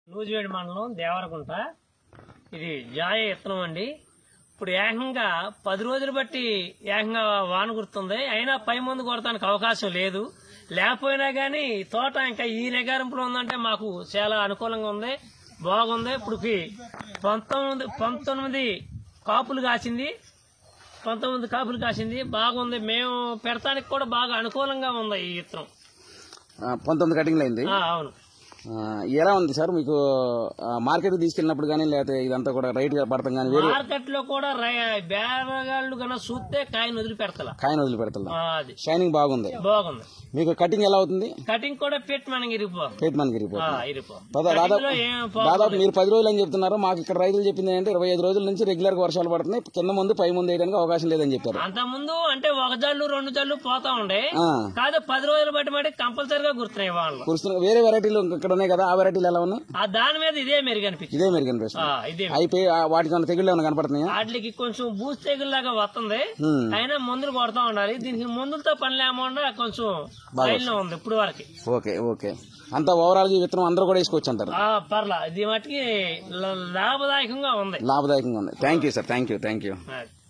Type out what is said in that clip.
నూజివేడి మండలం దేవరకుంట ఇది జాయ ఇత్తనం అండి ఇప్పుడు ఏకంగా పది రోజులు బట్టి ఏకంగా వాన గుర్తుంది అయినా పై మందు కొడటానికి అవకాశం లేదు లేకపోయినా గానీ తోట ఇంకా ఈ నిగారింపులో ఉందంటే మాకు చాలా అనుకూలంగా ఉంది బాగుంది ఇప్పుడుకి పంతొమ్మిది పంతొమ్మిది కాపులు కాసింది పంతొమ్మిది కాపులు కాసింది బాగుంది మేము పెడతానికి కూడా బాగా అనుకూలంగా ఉంది ఈ ఇత్తనం ఆ, పంతొమ్మిది కటింగ్లు అయింది ఆ, అవును ఆ, ఎలా ఉంది సార్ మీకు మార్కెట్ తీసుకెళ్ళినప్పుడు కానీ లేకపోతే ఇదంతా కూడా రైట్ గా పడతాం కానీ వేరే మార్కెట్ లో కూడా రై- బేరగాళ్ళు కన్నా చూస్తే కాయను వదిలిపెడతలా కాయను వదిలిపెడతా ఆ, అది షైనింగ్ బాగుంది బాగుంది మీకు కటింగ్ ఎలా అవుతుంది కటింగ్ కూడా పెట్టి మనకి ఇరిపో రేట్ మనకి రిపోర్ట్ ఆ, ఇరిపో దాదాపు కటింగ్ లో ఏం పో- దాదాపు మీరు పది రోజులు అని చెప్తున్నారు మాకు ఇక్కడ రైతులు చెప్పింది ఏంటంటే ఇరవై ఐదు రోజుల నుంచి రెగ్యులర్ గా వర్షాలు పడుతున్నాయి కింద ముందు పై ముందు వేయడానికి అవకాశం లేదని చెప్పారు అంత ముందు అంటే ఒక జల్లు రెండు జల్లు పోతా ఉండే ఆ, కాదు పది రోజులు బట్టి మట్టి కంపల్సరిగా గుర్తున్నాయి వాళ్ళు కురుస్తున్న వేరే వెరైటీలు ఇక్కడ ఉన్నాయి కదా ఆ వెరైటీలు ఎలా ఉన్నాయి ఆ దాని మీద ఇదే మెరుగు అనిపించింది ఇదే మీరు కనిపిస్తుంది ఆ, ఇదే అయిపోయి ఆ వాటికి ఏమైనా తెగుళ్ళు ఏమైనా కనపడుతున్నాయా వాటికి కొంచెం బూస్ తెగుల్లాగా వస్తుంది హ్మ్. అయినా మందులు కొడతా ఉండాలి దీనికి మందులతో పని లేకుండా కొంచెం లైన్లో ఉంది ఇప్పుడు వరకు ఓకే ఓకే అంతా ఓవరాల్ గా ఈ విత్తనం అందరూ కూడా వేసుకోవచ్చు అంటారు ఆ, పర్లా ఇది మట్టుకి ల- లాభదాయకంగా ఉంది లాభదాయకంగా ఉంది thank you sir thank you thank you అది.